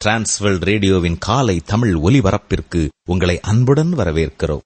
டிரான்ஸ்வெல் ரேடியோவின் காலை தமிழ் ஒலிபரப்பிற்கு உங்களை அன்புடன் வரவேற்கிறோம்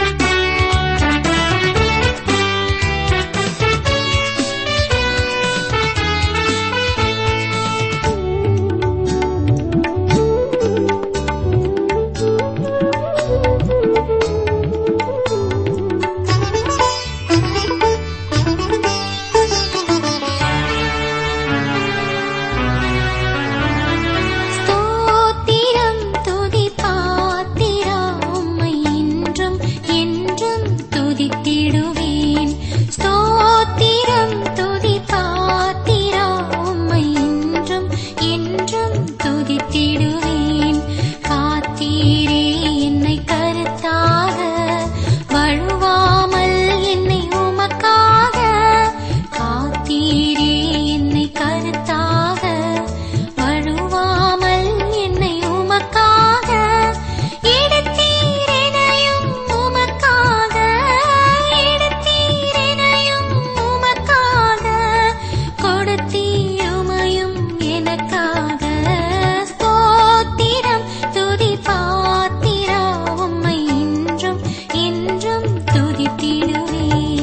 ஸ்தோத்திரம் துதி பாத்திரா உம்மை இன்றும் என்றும் துதித்திடுவேன் ஸ்தோத்திரம் துதி பாத்திரா உம்மை இன்றும் என்றும் துதித்திடுவேன் காத்தீரே என்னை கருத்தாக வழுவாமல் என்னை உமக்காக காத்தீரே என்னை கருத்தாக வழுவாமல் என்னை உமக்காக எடுத்தீரெனையும் உமக்காக எடுத்தீரெனையும் உமக்காக கொடுத்தீருமையும் எனக்காக ஸ்தோத்திரம் துதி பாத்திரா உம்மை இன்றும் என்றும் துதித்திடுவேன்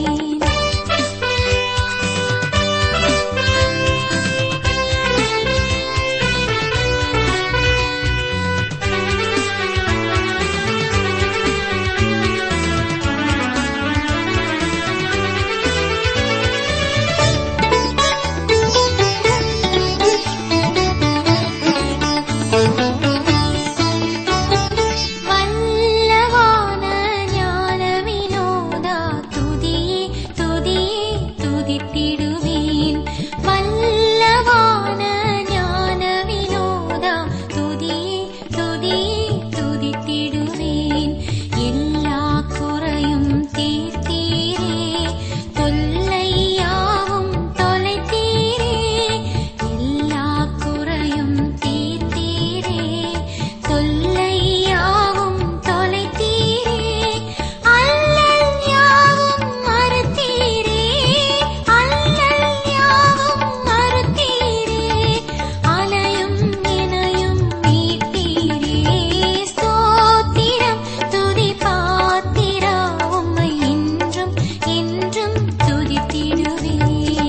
வல்லவான ஞான வினோதா துதியே துதியே துதித்திடுவேன் வல்லவான ஞான வினோதா துதியே துதியே துதித்திடுவேன் எல்லா குறையும் தீர்த்தீரே தொல்லையாவும் தொலைத்தீரே எல்லா குறையும் தீர்த்தீரே தொல்லையாவும் தொலைத்தீரே அல்லல் யாவும் மறுத்தீரே அல்லல் யாவும் மறுத்தீரே அலையும் இணையும் மீட்டீரே ஸ்தோத்திரம் துதி பாத்திரா உம்மை இன்றும் என்றும் துதித்திடுவேன்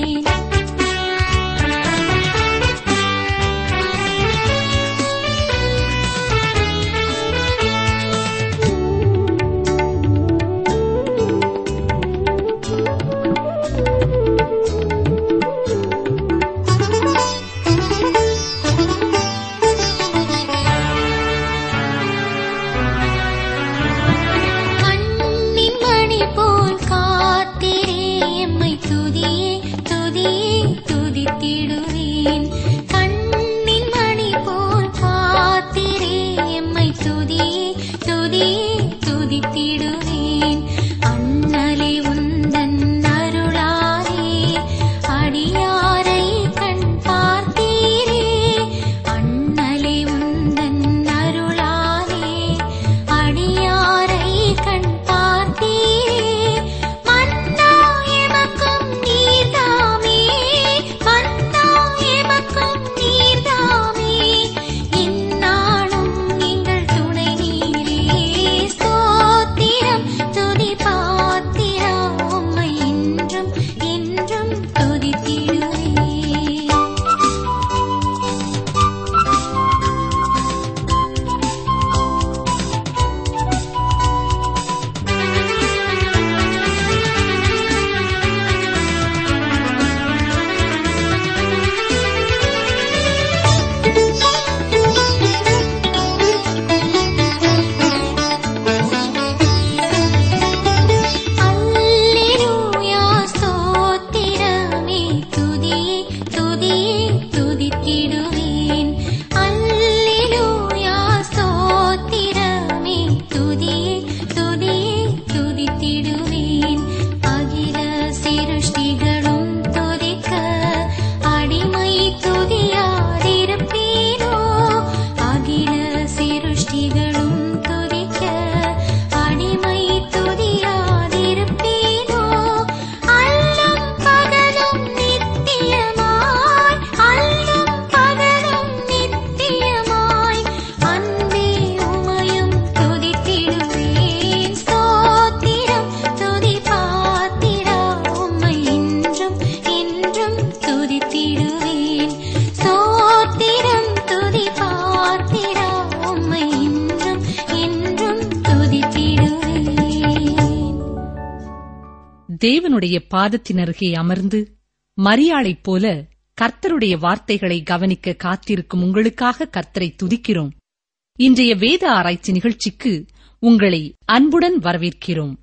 கண்ணின் மணி போல் காத்திரே எம்மை துதியே துதியே துதித்திடுவேன் கண்ணின் மணி போல் காத்திரே எம்மை துதியே துதியே துதித்திடுவேன் அண்ணலே உந்தன் அருளாரே அடியாரை கண் பார்த்தீரே அண்ணலே உந்தன் அருளாரே அடியாரை கண் பார்த்தீரே மன்னா எமக்கும் நீர்தாமே மன்னா தேவனுடைய பாதத்தின் அருகே அமர்ந்து மரியாளைப் போல கர்த்தருடைய வார்த்தைகளை கவனிக்க காத்திருக்கும் உங்களுக்காக கர்த்தரை துதிக்கிறோம் இன்றைய வேத ஆராய்ச்சி நிகழ்ச்சிக்கு உங்களை அன்புடன் வரவேற்கிறோம்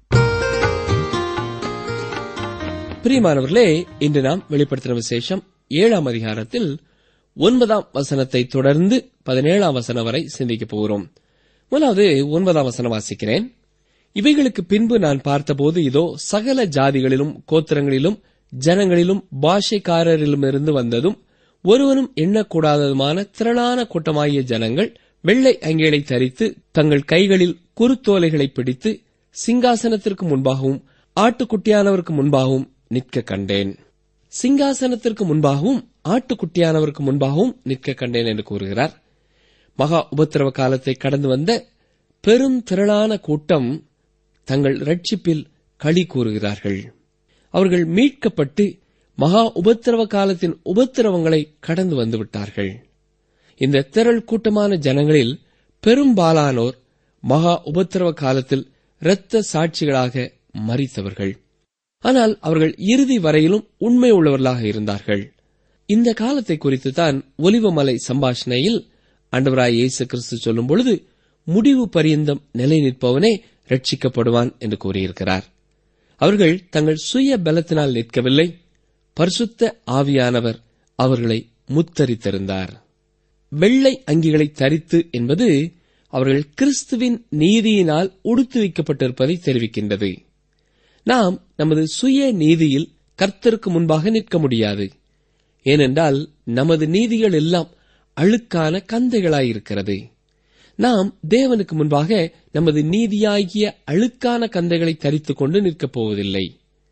பிரியமானவர்களே இன்று நாம் வெளிப்படுத்தின விசேஷம் ஏழாம் அதிகாரத்தில் ஒன்பதாம் வசனத்தை தொடர்ந்து பதினேழாம் வசனம் வரை சிந்திக்கப் போகிறோம் முதலாவது ஒன்பதாம் வசனம் வாசிக்கிறேன் இவைகளுக்கு பின்பு நான் பார்த்தபோது இதோ சகல ஜாதிகளிலும் கோத்திரங்களிலும் ஜனங்களிலும் பாஷைக்காரரிலுமிருந்து வந்ததும் ஒருவனும் எண்ணக்கூடாததுமான திரளான கூட்டமாகிய ஜனங்கள் வெள்ளை அங்கேலை தரித்து தங்கள் கைகளில் குருத்தோலைகளை பிடித்து சிங்காசனத்திற்கு முன்பாகவும் ஆட்டுக்குட்டியானவருக்கு முன்பாகவும் நிற்க கண்டேன் சிங்காசனத்திற்கு முன்பாகவும் ஆட்டுக்குட்டியானவருக்கு முன்பாகவும் நிற்க கண்டேன் என்று கூறுகிறார் மகா உபத்திரவ காலத்தை கடந்து வந்த பெரும் திரளான கூட்டம் தங்கள் ரட்சிப்பில் களி கூறுகிறார்கள் அவர்கள் மீட்கப்பட்டு மகா உபத்திரவ காலத்தின் உபத்திரவங்களை கடந்து வந்துவிட்டார்கள் இந்த திரள் கூட்டமான ஜனங்களில் பெரும்பாலானோர் மகா உபத்திரவ காலத்தில் இரத்த சாட்சிகளாக மறித்தவர்கள் ஆனால் அவர்கள் இறுதி வரையிலும் உண்மை உள்ளவர்களாக இருந்தார்கள் இந்த காலத்தை குறித்து தான் ஒலிவமலை சம்பாஷணையில் ஆண்டவராய் இயேசு கிறிஸ்து சொல்லும் பொழுது முடிவு பரியந்தம் நிலை நிற்பவனே ரட்சிக்கப்படுவான் என்று கூறியிருக்கிறார் அவர்கள் தங்கள் சுய பலத்தினால் நிற்கவில்லை பரிசுத்த ஆவியானவர் அவர்களை முத்தரித்திருந்தார் வெள்ளை அங்கிகளை தரித்து என்பது அவர்கள் கிறிஸ்துவின் நீதியினால் உடுத்துவிக்கப்பட்டிருப்பதை தெரிவிக்கின்றது நாம் நமது சுய நீதியில் கர்த்தருக்கு முன்பாக நிற்க முடியாது ஏனென்றால் நமது நீதிகள் எல்லாம் அழுக்கான கந்தைகளாயிருக்கிறது நாம் தேவனுக்கு முன்பாக நமது நீதியாகிய அழுக்கான கந்தைகளை தரித்துக் கொண்டு நிற்கப் போவதில்லை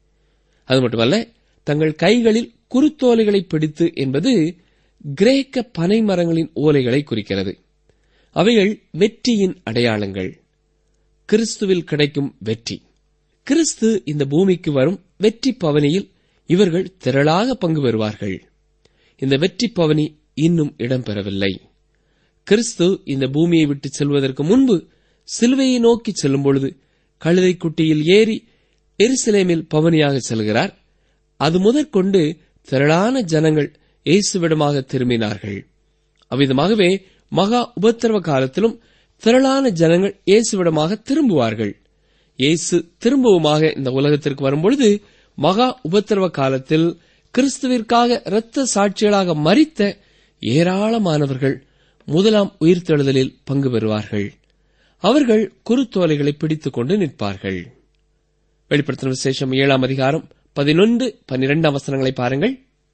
அது மட்டுமல்ல தங்கள் கைகளில் குருத்தோலைகளை பிடித்து என்பது கிரேக்க பனை மரங்களின் ஓலைகளை குறிக்கிறது அவைகள் வெற்றியின் அடையாளங்கள் கிறிஸ்துவில் கிடைக்கும் வெற்றி கிறிஸ்து இந்த பூமிக்கு வரும் வெற்றி பவனியில் இவர்கள் திரளாக பங்கு பெறுவார்கள் இந்த வெற்றி பவனி இன்னும் இடம்பெறவில்லை கிறிஸ்து இந்த பூமியை விட்டு செல்வதற்கு முன்பு சிலுவையை நோக்கி செல்லும் பொழுது கழுதை குட்டியில் ஏறி எருசலேமில் பவனியாக செல்கிறார் அது முதற்கொண்டு திரளான ஜனங்கள் இயேசுவிடமாக திரும்பினார்கள் அவ்விதமாகவே மகா உபத்திரவ காலத்திலும் திரளான ஜனங்கள் இயேசுவிடமாக திரும்புவார்கள் இயேசு திரும்பவுமாக இந்த உலகத்திற்கு வரும்பொழுது மகா உபத்திரவ காலத்தில் கிறிஸ்துவிற்காக இரத்த சாட்சிகளாக மறித்த ஏராளமானவர்கள் முதலாம் உயிர்த்தெழுதலில் பங்கு பெறுவார்கள் அவர்கள் குருத்தோலைகளை பிடித்துக் கொண்டு நிற்பார்கள் வெளிப்படுத்தின விசேஷம் ஏழாம் அதிகாரம் பதினொன்று பன்னிரெண்டாம் வசனங்களை பாருங்கள்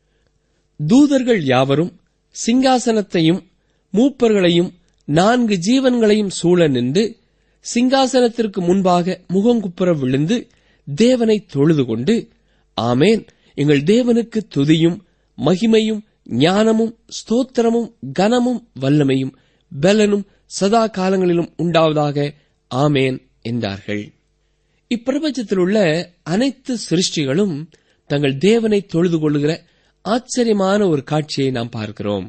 தூதர்கள் யாவரும் சிங்காசனத்தையும் மூப்பர்களையும் நான்கு ஜீவன்களையும் சூழ நின்று சிங்காசனத்திற்கு முன்பாக முகங்குப்புற விழுந்து தேவனை தொழுது கொண்டு ஆமேன் எங்கள் தேவனுக்கு துதியும் மகிமையும் ஞானமும் ஸ்தோத்திரமும் கனமும் வல்லமையும் பலனும் சதா காலங்களிலும் உண்டாவதாக ஆமேன் என்றார்கள் இப்பிரபஞ்சத்தில் உள்ள அனைத்து சிருஷ்டிகளும் தங்கள் தேவனை தொழுது கொள்ளுகிற ஆச்சரியமான ஒரு காட்சியை நாம் பார்க்கிறோம்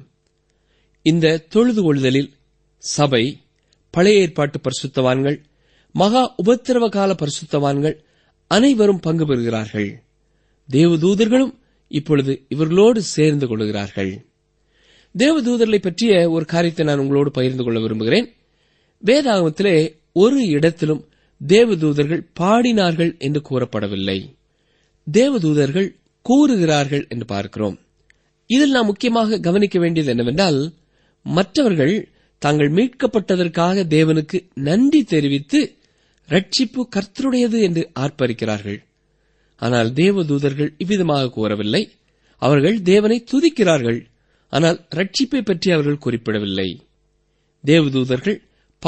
இந்த தொழுது கொள்ளுதலில் சபை பழைய ஏற்பாட்டு பரிசுத்தவான்கள் மகா உபத்திரவ கால பரிசுத்தவான்கள் அனைவரும் பங்கு பெறுகிறார்கள் தேவதூதர்களும் இப்பொழுது இவர்களோடு சேர்ந்து கொள்கிறார்கள் தேவதூதர்களை பற்றிய ஒரு காரியத்தை நான் உங்களோடு பகிர்ந்து கொள்ள விரும்புகிறேன் வேதாகமத்திலே ஒரு இடத்திலும் தேவதூதர்கள் பாடினார்கள் என்று கூறப்படவில்லை தேவதூதர்கள் கூறுகிறார்கள் என்று பார்க்கிறோம் இதில் நாம் முக்கியமாக கவனிக்க வேண்டியது என்னவென்றால் மற்றவர்கள் தாங்கள் மீட்கப்பட்டதற்காக தேவனுக்கு நன்றி தெரிவித்து ரட்சிப்பு கர்த்தருடையது என்று ஆர்ப்பரிக்கிறார்கள் ஆனால் தேவதூதர்கள் இவ்விதமாக கூறவில்லை அவர்கள் தேவனை துதிக்கிறார்கள் ஆனால் ரட்சிப்பை பற்றி அவர்கள் குறிப்பிடவில்லை தேவதூதர்கள்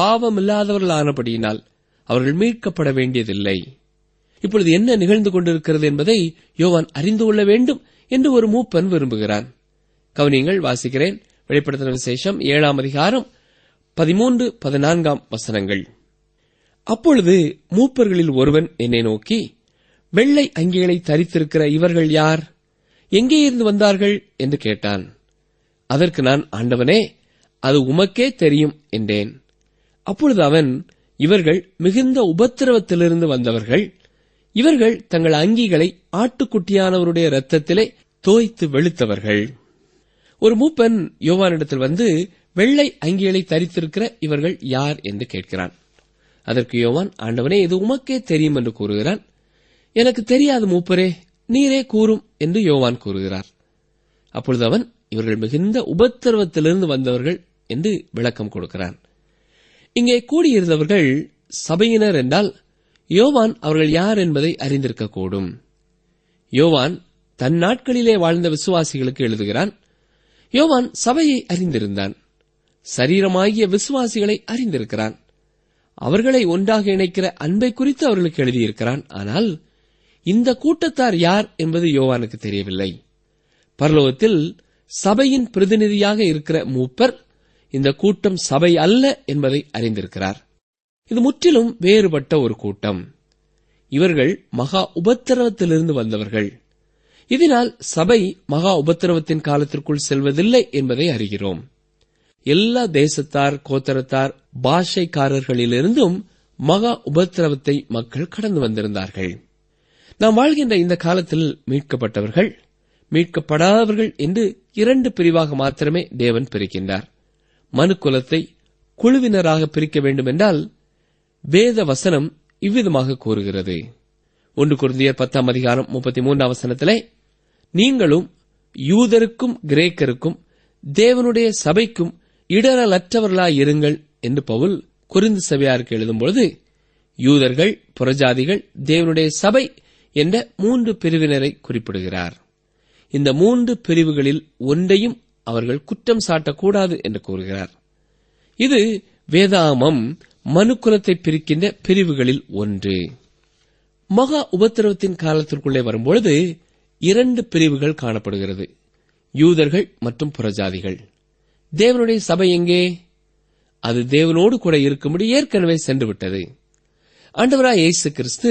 பாவமில்லாதவர்களானபடியினால் அவர்கள் மீட்கப்பட வேண்டியதில்லை இப்பொழுது என்ன நிகழ்ந்து கொண்டிருக்கிறது என்பதை யோவான் அறிந்து கொள்ள வேண்டும் என்று ஒரு மூப்பன் விரும்புகிறான் கவனியங்கள் வாசிக்கிறேன் வெளிப்படுத்தின விசேஷம் ஏழாம் அதிகாரம் பதிமூன்று பதினான்காம் வசனங்கள் அப்பொழுது மூப்பர்களில் ஒருவன் என்னை நோக்கி வெள்ளை அங்கிகளை தரித்திருக்கிற இவர்கள் யார் எங்கே இருந்து வந்தார்கள் என்று கேட்டான் அதற்கு நான் ஆண்டவனே அது உமக்கே தெரியும் என்றேன் அப்பொழுது அவன் இவர்கள் மிகுந்த உபத்திரவத்திலிருந்து வந்தவர்கள் இவர்கள் தங்கள் அங்கிகளை ஆட்டுக்குட்டியானவருடைய இரத்தத்திலே தோய்த்து வெளுத்தவர்கள் ஒரு மூப்பன் யோவானிடத்தில் வந்து வெள்ளை அங்கிகளை தரித்திருக்கிற இவர்கள் யார் என்று கேட்கிறான் அதற்கு யோவான் ஆண்டவனே இது உமக்கே தெரியும் என்று கூறுகிறான் எனக்கு தெரியாது மூப்பரே நீரே கூறும் என்று யோவான் கூறுகிறார் அப்பொழுது அவன் இவர்கள் மிகுந்த உபத்திரவத்திலிருந்து வந்தவர்கள் என்று விளக்கம் கொடுக்கிறான் இங்கே கூடியிருந்தவர்கள் சபையினர் என்றால் யோவான் அவர்கள் யார் என்பதை அறிந்திருக்கக்கூடும் யோவான் தன் நாட்களிலே வாழ்ந்த விசுவாசிகளுக்கு எழுதுகிறான் யோவான் சபையை அறிந்திருந்தான் சரீரமாகிய விசுவாசிகளை அறிந்திருக்கிறான் அவர்களை ஒன்றாக இணைக்கிற அன்பை குறித்து அவர்களுக்கு எழுதியிருக்கிறான் ஆனால் இந்த கூட்டத்தார் யார் என்பது யோவானுக்கு தெரியவில்லை பரலோகத்தில் சபையின் பிரதிநிதியாக இருக்கிற மூப்பர் இந்த கூட்டம் சபை அல்ல என்பதை அறிந்திருக்கிறார் இது முற்றிலும் வேறுபட்ட ஒரு கூட்டம் இவர்கள் மகா உபத்திரவத்திலிருந்து வந்தவர்கள் இதனால் சபை மகா உபத்திரவத்தின் காலத்திற்குள் செல்வதில்லை என்பதை அறிகிறோம் எல்லா தேசத்தார் கோத்தரத்தார் பாஷைக்காரர்களிலிருந்தும் மகா உபத்திரவத்தை மக்கள் கடந்து வந்திருந்தார்கள் நாம் வாழ்கின்ற இந்த காலத்தில் மீட்கப்பட்டவர்கள் மீட்கப்படாதவர்கள் என்று இரண்டு பிரிவாக மாத்திரமே தேவன் பிரிக்கின்றார் மனு குலத்தை குழுவினராக பிரிக்க வேண்டுமென்றால் வேத வசனம் இவ்விதமாக கூறுகிறது ஒன்று குருந்தியர் பத்தாம் அதிகாரம் முப்பத்தி மூன்றாம் வசனத்திலே நீங்களும் யூதருக்கும் கிரேக்கருக்கும் தேவனுடைய சபைக்கும் இடரலற்றவர்களாயிருங்கள் என்று பவுல் குருந்து சபையாருக்கு எழுதும்பொழுது யூதர்கள் புறஜாதிகள் தேவனுடைய சபை என்ற மூன்று பிரிவினரை குறிப்பிடுகிறார் இந்த மூன்று பிரிவுகளில் ஒன்றையும் அவர்கள் குற்றம் சாட்டக்கூடாது என்று கூறுகிறார் இது வேதாமம் மனுக்குலத்தை பிரிக்கின்ற பிரிவுகளில் ஒன்று மகா உபத்திரவத்தின் காலத்திற்குள்ளே வரும்பொழுது இரண்டு பிரிவுகள் காணப்படுகிறது யூதர்கள் மற்றும் புறஜாதிகள் தேவனுடைய சபை எங்கே அது தேவனோடு கூட இருக்கும்படி ஏற்கனவே சென்று விட்டது ஆண்டவராய் இயேசு கிறிஸ்து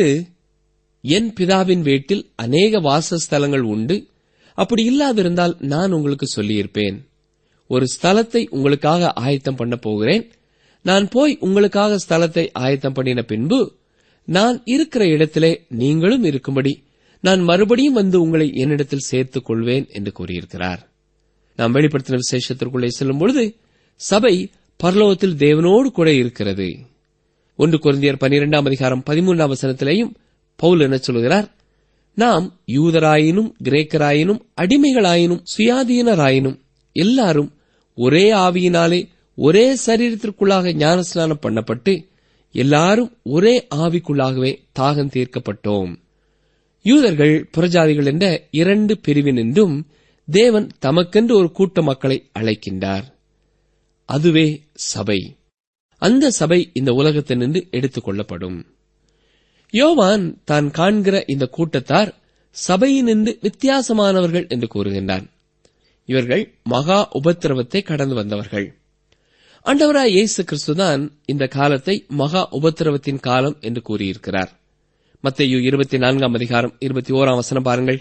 என் பிதாவின் வீட்டில் அநேக வாசஸ்தலங்கள் உண்டு அப்படி இல்லாதிருந்தால் நான் உங்களுக்கு சொல்லியிருப்பேன் ஒரு ஸ்தலத்தை உங்களுக்காக ஆயத்தம் பண்ண போகிறேன் நான் போய் உங்களுக்காக ஸ்தலத்தை ஆயத்தம் பண்ணின பின்பு நான் இருக்கிற இடத்திலே நீங்களும் இருக்கும்படி நான் மறுபடியும் வந்து உங்களை என்னிடத்தில் சேர்த்துக் கொள்வேன் என்று கூறியிருக்கிறார் நாம் வெளிப்படுத்தின விசேஷத்திற்குள்ளே செல்லும் பொழுது சபை பரலோகத்தில் தேவனோடு கூட இருக்கிறது ஒன்று குருந்தியர் பனிரெண்டாம் அதிகாரம் பதிமூன்றாம் வசனத்திலேயும் பவுல் என்ன சொல்கிறார் நாம் யூதராயினும் கிரேக்கராயினும் அடிமைகளாயினும் சுயாதீனராயினும் எல்லாரும் ஒரே ஆவியினாலே ஒரே சரீரத்திற்குள்ளாக ஞானஸ்நானம் பண்ணப்பட்டு எல்லாரும் ஒரே ஆவிக்குள்ளாகவே தாகம் தீர்க்கப்பட்டோம் யூதர்கள் புறஜாதிகள் என்ற இரண்டு பிரிவினின்றும் தேவன் தமக்கென்று ஒரு கூட்ட மக்களை அழைக்கின்றார் அதுவே சபை அந்த சபை இந்த உலகத்தினின்று எடுத்துக் கொள்ளப்படும் யோவான் தான் காண்கிற இந்த கூட்டத்தார் சபையினின்று வித்தியாசமானவர்கள் என்று கூறுகின்றான் இவர்கள் மகா உபத்திரவத்தை கடந்து வந்தவர்கள் ஆண்டவராய் இயேசு கிறிஸ்துதான் இந்த காலத்தை மகா உபத்திரவத்தின் காலம் என்று கூறியிருக்கிறார் மத்தேயு இருபத்தி நான்காம் அதிகாரம் இருபத்தி ஓராம் வசனம் பாருங்கள்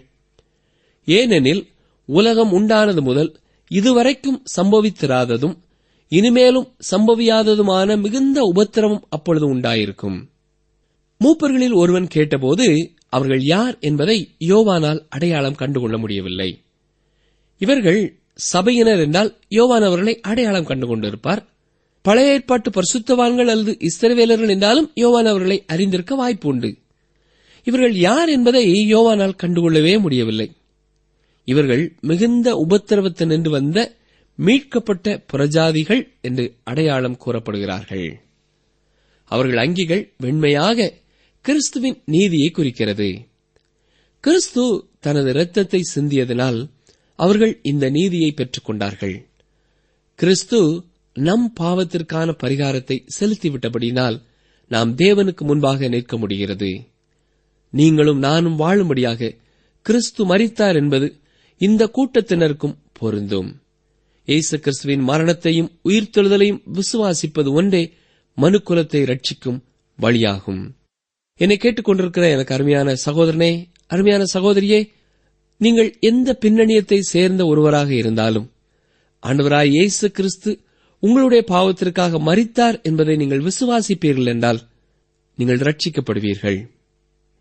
ஏனெனில் உலகம் உண்டானது முதல் இதுவரைக்கும் சம்பவித்திராததும் இனிமேலும் சம்பவியாததுமான மிகுந்த உபத்திரவம் அப்பொழுது உண்டாயிருக்கும் மூப்பர்களில் ஒருவன் கேட்டபோது அவர்கள் யார் என்பதை யோவானால் அடையாளம் கண்டுகொள்ள முடியவில்லை இவர்கள் சபையினர் என்றால் யோவான் அவர்களை அடையாளம் கண்டு கொண்டிருப்பார் பழைய ஏற்பாட்டு பரிசுத்தவான்கள் அல்லது இஸ்ரவேலர்கள் என்றாலும் யோவான் அவர்களை அறிந்திருக்க வாய்ப்பு உண்டு இவர்கள் யார் என்பதை யோவானால் கண்டுகொள்ளவே முடியவில்லை இவர்கள் மிகுந்த உபத்திரவத்தினின்று வந்த மீட்கப்பட்ட புறஜாதிகள் என்று அடையாளம் கூறப்படுகிறார்கள் அவர்கள் அங்கிகள் வெண்மையாக கிறிஸ்துவின் நீதியை குறிக்கிறது கிறிஸ்து தனது இரத்தத்தை சிந்தியதனால் அவர்கள் இந்த நீதியை பெற்றுக் கொண்டார்கள் கிறிஸ்து நம் பாவத்திற்கான பரிகாரத்தை செலுத்திவிட்டபடினால் நாம் தேவனுக்கு முன்பாக நிற்க முடிகிறது நீங்களும் நானும் வாழும்படியாக கிறிஸ்து மரித்தார் என்பது இந்த கூட்டத்தினருக்கும் பொருந்தும் இயேசு கிறிஸ்துவின் மரணத்தையும் உயிர்த்தெழுதலையும் விசுவாசிப்பது ஒன்றே மனுக்குலத்தை ரட்சிக்கும் வழியாகும் என்னை கேட்டுக்கொண்டிருக்கிற எனக்கு அருமையான சகோதரனே அருமையான சகோதரியே நீங்கள் எந்த பின்னணியத்தை சேர்ந்த ஒருவராக இருந்தாலும் ஆண்டவராய் இயேசு கிறிஸ்து உங்களுடைய பாவத்திற்காக மரித்தார் என்பதை நீங்கள் விசுவாசிப்பீர்கள் என்றால் நீங்கள் ரட்சிக்கப்படுவீர்கள்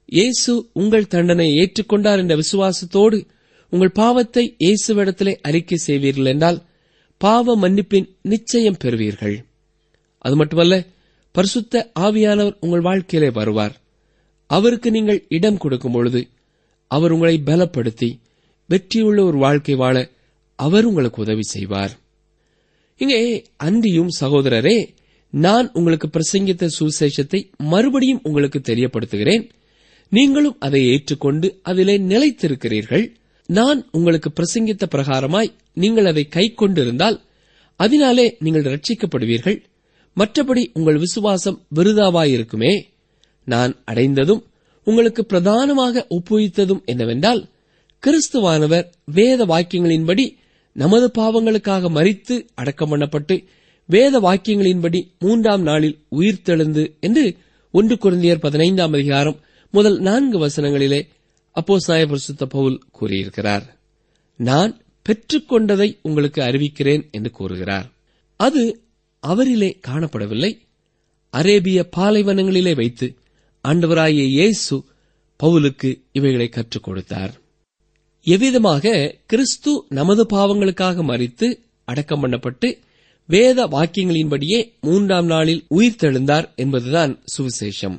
இயேசு உங்கள் தண்டனை ஏற்றுக்கொண்டார் என்ற விசுவாசத்தோடு உங்கள் பாவத்தை இயேசுவிடத்திலே அறிக்கை செய்வீர்கள் என்றால் பாவ மன்னிப்பின் நிச்சயம் பெறுவீர்கள் அது மட்டுமல்ல பரிசுத்த ஆவியானவர் உங்கள் வாழ்க்கையிலே வருவார் அவருக்கு நீங்கள் இடம் கொடுக்கும் பொழுது அவர் உங்களை பலப்படுத்தி வெற்றியுள்ள ஒரு வாழ்க்கை வாழ அவர் உங்களுக்கு உதவி செய்வார் இங்கே அன்றியும் சகோதரரே நான் உங்களுக்கு பிரசங்கித்த சுவிசேஷத்தை மறுபடியும் உங்களுக்கு தெரியப்படுத்துகிறேன் நீங்களும் அதை ஏற்றுக்கொண்டு அதிலே நிலைத்திருக்கிறீர்கள் நான் உங்களுக்கு பிரசங்கித்த பிரகாரமாய் நீங்கள் அதை கை கொண்டிருந்தால் அதனாலே நீங்கள் ரட்சிக்கப்படுவீர்கள் மற்றபடி உங்கள் விசுவாசம் விருதாவாயிருக்குமே நான் அடைந்ததும் உங்களுக்கு பிரதானமாக ஒப்புவித்ததும் என்னவென்றால் கிறிஸ்துவானவர் வேத வாக்கியங்களின்படி நமது பாவங்களுக்காக மரித்து அடக்கம் பண்ணப்பட்டு வேத வாக்கியங்களின்படி மூன்றாம் நாளில் உயிர்த்தெழுந்து என்று ஒன்று குருந்தியர் பதினைந்தாம் அதிகாரம் முதல் நான்கு வசனங்களிலே அப்போஸ்தாய பரிசுத்த பவுல் கூறியிருக்கிறார் நான் பெற்றுக்கொண்டதை உங்களுக்கு அறிவிக்கிறேன் என்று கூறுகிறார் அது அவரிலே காணப்படவில்லை அரேபிய பாலைவனங்களிலே வைத்து ஆண்டவராகிய இயேசு பவுலுக்கு இவைகளை கற்றுக் கொடுத்தார் எவ்விதமாக கிறிஸ்து நமது பாவங்களுக்காக மறித்து அடக்கம் பண்ணப்பட்டு வேத வாக்கியங்களின்படியே மூன்றாம் நாளில் உயிர்த்தெழுந்தார் என்பதுதான் சுவிசேஷம்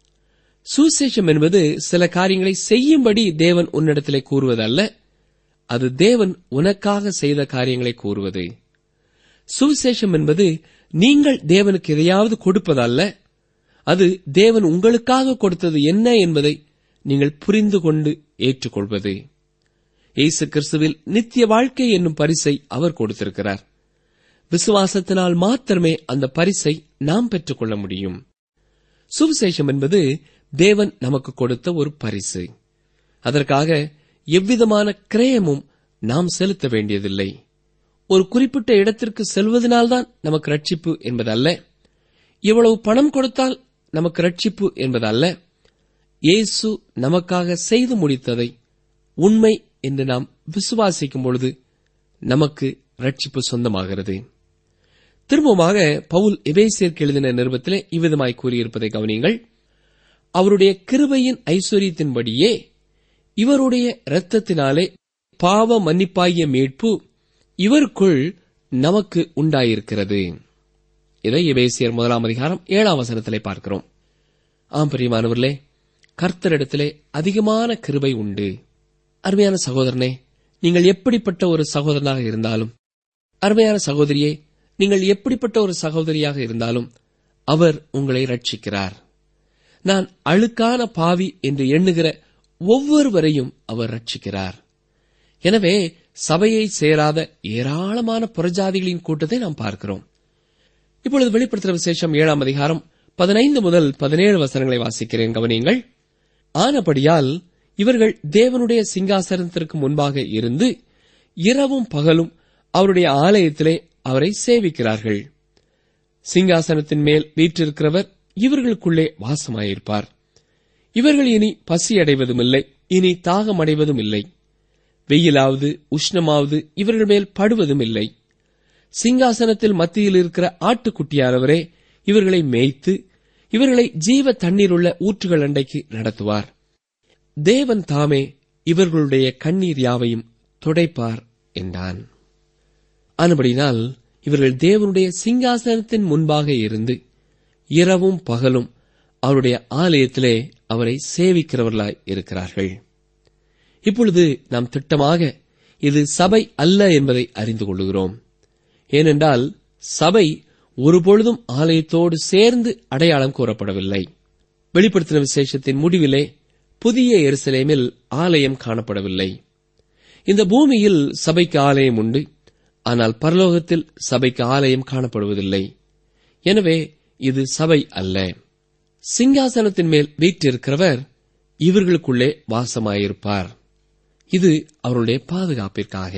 சுவிசேஷம் என்பது சில காரியங்களை செய்யும்படி தேவன் உன்னிடத்திலே கூறுவதல்ல அது தேவன் உனக்காக செய்த காரியங்களை கூறுவது சுவிசேஷம் என்பது நீங்கள் தேவனுக்கு எதையாவது கொடுப்பதல்ல அது தேவன் உங்களுக்காக கொடுத்தது என்ன என்பதை நீங்கள் புரிந்து கொண்டு ஏற்றுக்கொள்வது இயேசு கிறிஸ்துவில் நித்திய வாழ்க்கை என்னும் பரிசை அவர் கொடுத்திருக்கிறார் விசுவாசத்தினால் மாத்திரமே அந்த பரிசை நாம் பெற்றுக்கொள்ள முடியும் சுவிசேஷம் என்பது தேவன் நமக்கு கொடுத்த ஒரு பரிசு அதற்காக எவ்விதமான கிரயமும் நாம் செலுத்த வேண்டியதில்லை ஒரு குறிப்பிட்ட இடத்திற்கு செல்வதனால்தான் நமக்கு ரட்சிப்பு என்பதல்ல இவ்வளவு பணம் கொடுத்தால் நமக்கு ரட்சிப்பு என்பதல்ல இயேசு நமக்காக செய்து முடித்ததை உண்மை என்று நாம் விசுவாசிக்கும் பொழுது நமக்கு ரட்சிப்பு சொந்தமாகிறது திரும்பமாக பவுல் எபேசியருக்கு எழுதின நிருபத்திலே இவ்விதமாய் கூறியிருப்பதை கவனியுங்கள் அவருடைய கிருபையின் ஐஸ்வர்யத்தின்படியே இவருடைய இரத்தத்தினாலே பாவ மன்னிப்பாகிய மீட்பு இவருக்குள் நமக்கு உண்டாயிருக்கிறது இதை எபேசியர் முதலாம் அதிகாரம் ஏழாம் வசனத்திலே பார்க்கிறோம் ஆம் பிரியமானவர்களே கர்த்தரிடத்திலே அதிகமான கிருபை உண்டு அருமையான சகோதரனே நீங்கள் எப்படிப்பட்ட ஒரு சகோதரனாக இருந்தாலும் அருமையான சகோதரியே நீங்கள் எப்படிப்பட்ட ஒரு சகோதரியாக இருந்தாலும் அவர் உங்களை ரட்சிக்கிறார் நான் அழுக்கான பாவி என்று எண்ணுகிற ஒவ்வொருவரையும் அவர் ரட்சிக்கிறார் எனவே சபையை சேராத ஏராளமான புறஜாதிகளின் கூட்டத்தை நாம் பார்க்கிறோம் இப்பொழுது வெளிப்படுத்துகிற விசேஷம் ஏழாம் அதிகாரம் பதினைந்து முதல் பதினேழு வசனங்களை வாசிக்கிறேன் கவனியுங்கள் ஆனபடியால் இவர்கள் தேவனுடைய சிங்காசனத்திற்கு முன்பாக இருந்து இரவும் பகலும் அவருடைய ஆலயத்திலே அவரை சேவிக்கிறார்கள் சிங்காசனத்தின் மேல் வீற்றிருக்கிறவர் இவர்களுக்குள்ளே வாசமாயிருப்பார் இவர்கள் இனி பசியடைவதும் இல்லை இனி தாகமடைவதும் இல்லை வெயிலாவது உஷ்ணமாவது இவர்கள் மேல் படுவதும் இல்லை சிங்காசனத்தில் மத்தியில் இருக்கிற ஆட்டுக்குட்டியானவரே இவர்களை மேய்த்து இவர்களை ஜீவ தண்ணீருள்ள ஊற்றுகள் அண்டைக்கு நடத்துவார் தேவன் தாமே இவர்களுடைய கண்ணீர் யாவையும் துடைப்பார் என்றான் ஆனபடினால் இவர்கள் தேவனுடைய சிங்காசனத்தின் முன்பாக இருந்து இரவும் பகலும் அவருடைய ஆலயத்திலே அவரை சேவிக்கிறவர்களாய் இருக்கிறார்கள் இப்பொழுது நாம் திட்டமாக இது சபை அல்ல என்பதை அறிந்து கொள்கிறோம் ஏனென்றால் சபை ஒருபொழுதும் ஆலயத்தோடு சேர்ந்து அடையாளம் கூறப்படவில்லை வெளிப்படுத்தின விசேஷத்தின் முடிவிலே புதிய எருசலேமில் ஆலயம் காணப்படவில்லை இந்த பூமியில் சபைக்கு ஆலயம் உண்டு ஆனால் பரலோகத்தில் சபைக்கு ஆலயம் காணப்படுவதில்லை எனவே இது சபை அல்ல சிங்காசனத்தின் மேல் வீற்றிருக்கிறவர் இவர்களுக்குள்ளே வாசமாயிருப்பார் இது அவருடைய பாதுகாப்பிற்காக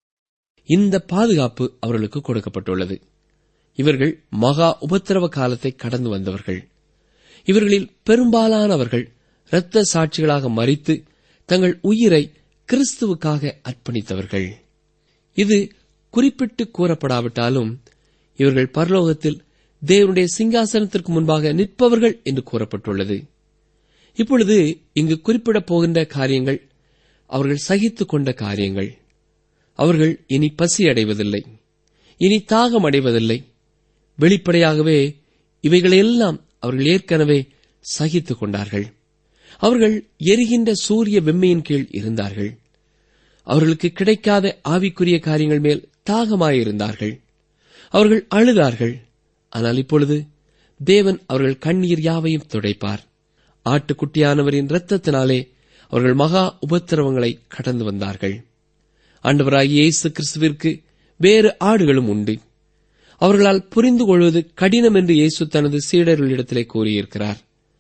இந்த பாதுகாப்பு அவர்களுக்கு கொடுக்கப்பட்டுள்ளது இவர்கள் மகா உபத்திரவ காலத்தை கடந்து வந்தவர்கள் இவர்களில் பெரும்பாலானவர்கள் இரத்த சாட்சிகளாக மறித்து தங்கள் உயிரை கிறிஸ்துவுக்காக அர்ப்பணித்தவர்கள் இது குறிப்பிட்டு கூறப்படாவிட்டாலும் இவர்கள் பரலோகத்தில் தேவனுடைய சிங்காசனத்திற்கு முன்பாக நிற்பவர்கள் என்று கூறப்பட்டுள்ளது இப்பொழுது இங்கு குறிப்பிடப் போகின்ற காரியங்கள் அவர்கள் சகித்துக் கொண்ட காரியங்கள் அவர்கள் இனி பசி அடைவதில்லை இனி தாகம் அடைவதில்லை வெளிப்படையாகவே இவைகளையெல்லாம் அவர்கள் ஏற்கனவே சகித்துக் கொண்டார்கள் அவர்கள் எரிகின்ற சூரிய வெம்மையின் கீழ் இருந்தார்கள் அவர்களுக்கு கிடைக்காத ஆவிக்குரிய காரியங்கள் மேல் தாகமாயிருந்தார்கள் அவர்கள் அழுதார்கள் ஆனால் இப்பொழுது தேவன் அவர்கள் கண்ணீர் யாவையும் துடைப்பார் ஆட்டுக்குட்டியானவரின் இரத்தத்தினாலே அவர்கள் மகா உபத்திரவங்களை கடந்து வந்தார்கள் ஆண்டவராகிய இயேசு கிறிஸ்துவிற்கு வேறு ஆடுகளும் உண்டு அவர்களால் புரிந்து கொள்வது கடினம் என்று இயேசு தனது சீடர்களிடத்திலே கூறியிருக்கிறார்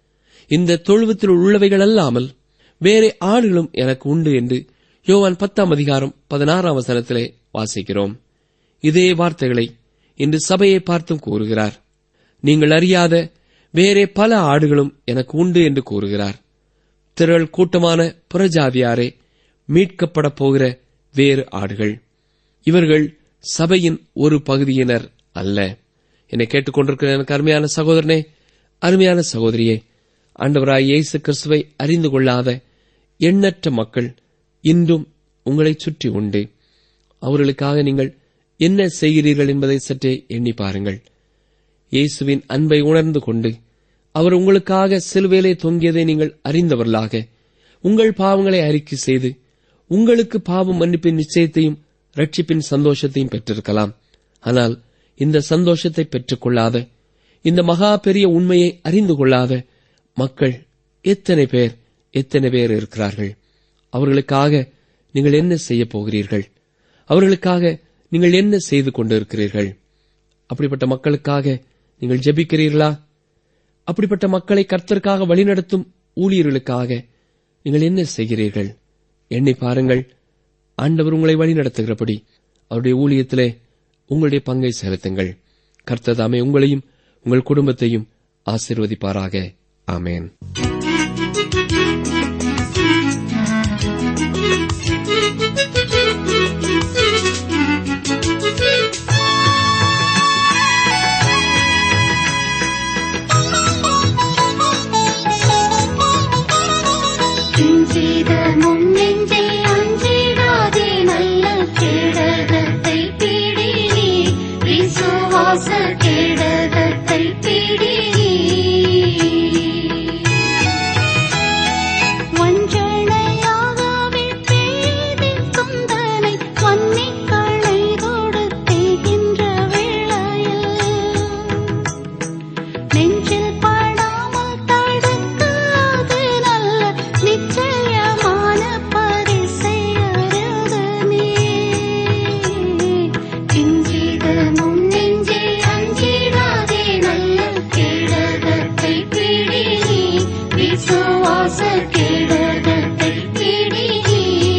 இந்த தொழுவத்தில் உள்ளவைகள் அல்லாமல் வேறே ஆடுகளும் எனக்கு உண்டு என்று யோவான் பத்தாம் அதிகாரம் பதினாறாம் வசனத்திலே வாசிக்கிறோம் இதே வார்த்தைகளை இன்று சபையை பார்த்தும் கூறுகிறார் நீங்கள் அறியாத வேறே பல ஆடுகளும் எனக்கு உண்டு என்று கூறுகிறார் திரள் கூட்டமான புறஜாதியாரே மீட்கப்படப் போகிற வேறு ஆடுகள் இவர்கள் சபையின் ஒரு பகுதியினர் அல்ல என்னை கேட்டுக்கொண்டிருக்கிற எனக்கு அருமையான சகோதரனே அருமையான சகோதரியே ஆண்டவராய் இயேசு கிறிஸ்துவை அறிந்து கொள்ளாத எண்ணற்ற மக்கள் இன்றும் உங்களை சுற்றி உண்டு அவர்களுக்காக நீங்கள் என்ன செய்கிறீர்கள் என்பதை சற்றே எண்ணி பாருங்கள் இயேசுவின் அன்பை உணர்ந்து கொண்டு அவர் உங்களுக்காக சிலுவையிலே தொங்கியதை நீங்கள் அறிந்தவர்களாக உங்கள் பாவங்களை அறிக்கை செய்து உங்களுக்கு பாவம் மன்னிப்பின் நிச்சயத்தையும் ரட்சிப்பின் சந்தோஷத்தையும் பெற்றிருக்கலாம் ஆனால் இந்த சந்தோஷத்தை பெற்றுக்கொள்ளாத இந்த மகா பெரிய உண்மையை அறிந்து கொள்ளாத மக்கள் எத்தனை பேர் எத்தனை பேர் இருக்கிறார்கள் அவர்களுக்காக நீங்கள் என்ன செய்ய போகிறீர்கள் அவர்களுக்காக நீங்கள் என்ன செய்து கொண்டிருக்கிறீர்கள் அப்படிப்பட்ட மக்களுக்காக நீங்கள் ஜெபிக்கிறீர்களா அப்படிப்பட்ட மக்களை கர்த்தருக்காக வழிநடத்தும் ஊழியர்களுக்காக நீங்கள் என்ன செய்கிறீர்கள் எண்ணி பாருங்கள் ஆண்டவர் உங்களை வழிநடத்துகிறபடி அவருடைய ஊழியத்திலே உங்களுடைய பங்கை செலுத்துங்கள் கர்த்ததாமே உங்களையும் உங்கள் குடும்பத்தையும் ஆசிர்வதிப்பாராக ஆமேன் செய்த முன்னெஞ்சை அஞ்சிடாதே நல்ல கேடகத்தை பிடி நீ விசுவாச கேடகத்தை பிடி நீ வஞ்சனையாகவே பேதிக்கும் தனை வன்னிக்களை கொடுத்தேகின்ற வேளையில் நெஞ்சில் படாமல் தடுக்காது நல்ல நிச்சயமான பரிசை அருகமே கிஞ்சித முன்னெஞ்சே அஞ்சிடாதே நல்ல கேடகத்தை பிடி நீ விசுவாச கேடகத்தை பிடி நீ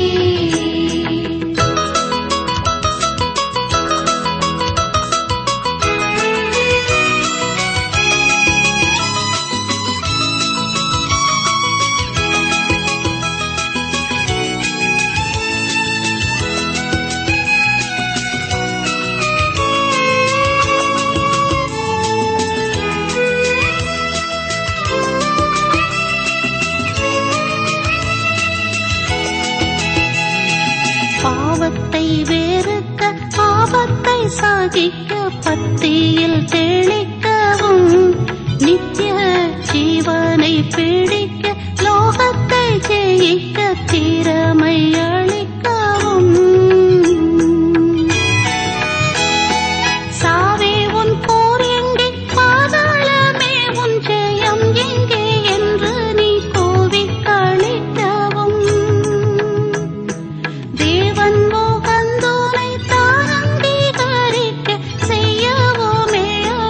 பாவத்தை வேறுக்க பாவத்தை சாதிக்க பத்தியில் தெளிக்கவும் நித்திய ஜீவனை பிடிக்க லோகத்தை ஜெயிக்க திறமை அளிக்கவும் சாவே உன் போர் எங்கே பாதாளமே உன் ஜெயம் எங்கே என்று நீ கோவி கழிக்கவும் தேவன் மோகந்தோனை தான் அங்கீகரிக்க செய்யவோமே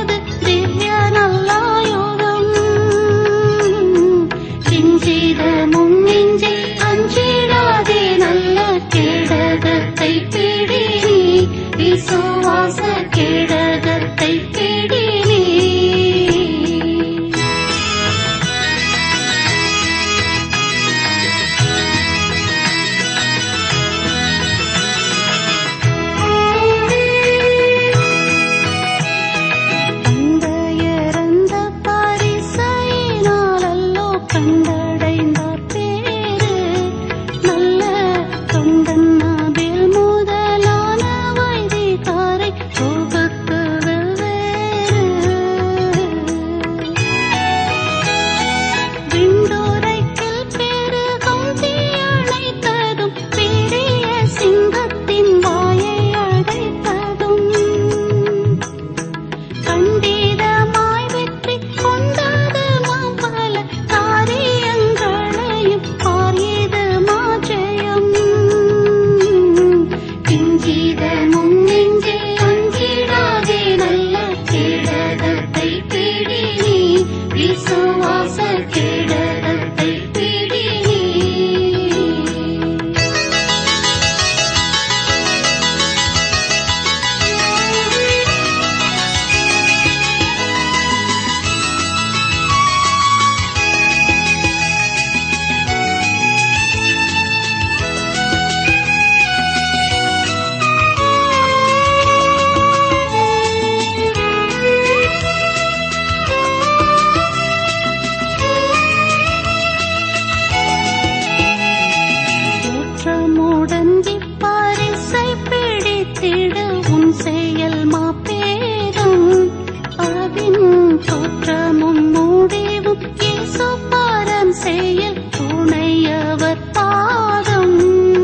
தோற்றமும் முடிவும் இயேசு பாரம் செயல் துணையவர் பாதம்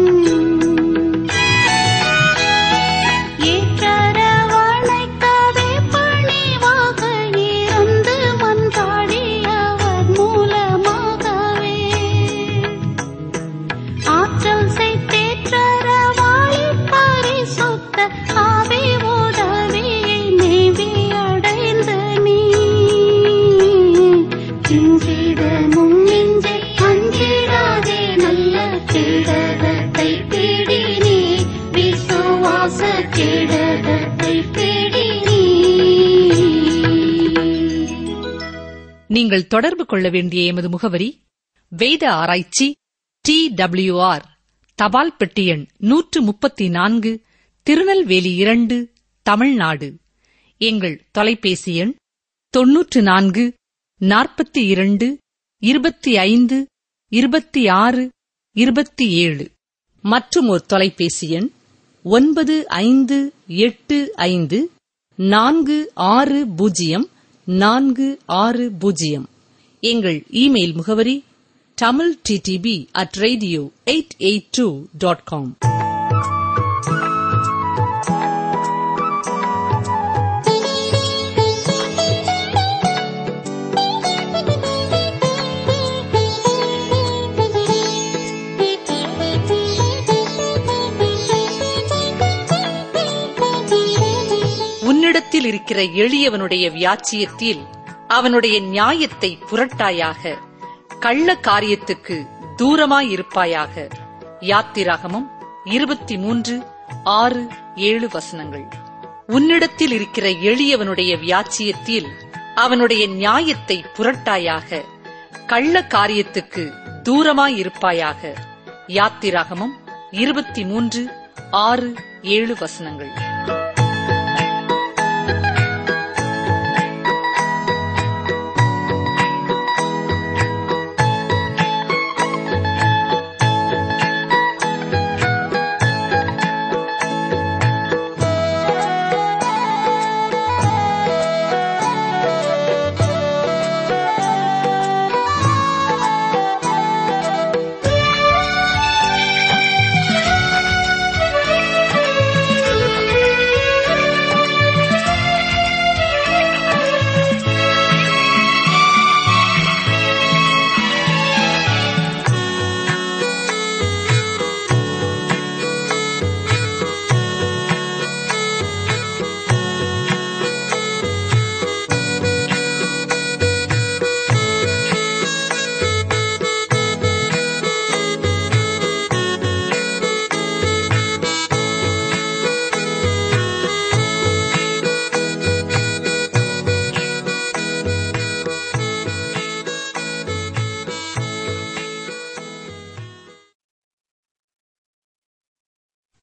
ஏற்றரவணைக்கவே பணிவாக இருந்து மன்றாடியவர் மூலமாகவே ஆற்றல் செய்தேற்றரவாளி பரிசுத்த ஆவி உதவியை மேவி அடைந்த நீ சிந்திடமும் நெஞ்சை அஞ்சிடாதே நல்ல கேடகத்தை தேடி நீ விசுவாச கேடகத்தை தேடி நீ நீங்கள் தொடர்பு கொள்ள வேண்டிய எமது முகவரி வேத ஆராய்ச்சி டி டபிள்யூஆர் தபால் பெட்டி எண் நூற்று முப்பத்தி நான்கு திருநெல்வேலி இரண்டு தமிழ்நாடு எங்கள் தொலைபேசி எண் தொன்னூற்று நான்கு நாற்பத்தி இரண்டு இருபத்தி ஐந்து இருபத்தி ஆறு இருபத்தி ஏழு மற்றும் ஒரு தொலைபேசி எண் ஒன்பது ஐந்து எட்டு ஐந்து நான்கு ஆறு பூஜ்ஜியம் நான்கு ஆறு பூஜ்ஜியம் எங்கள் இமெயில் முகவரி Tamil TDP at radio eight eight two dot com உன்னிடத்தில் இருக்கிற எளியவனுடைய வியாச்சியத்தில் அவனுடைய நியாயத்தை புரட்டாயாக கள்ள காரியத்துக்கு தூரமாயிருப்பாயாக யாத்திராகமம் இருபத்தி மூன்று ஆறு ஏழு வசனங்கள் உன்னிடத்தில் இருக்கிற எளியவனுடைய வியாச்சியத்தில் அவனுடைய நியாயத்தை புரட்டாயாக கள்ள காரியத்துக்கு தூரமாயிருப்பாயாக யாத்திராகமம் இருபத்தி மூன்று ஆறு ஏழு வசனங்கள்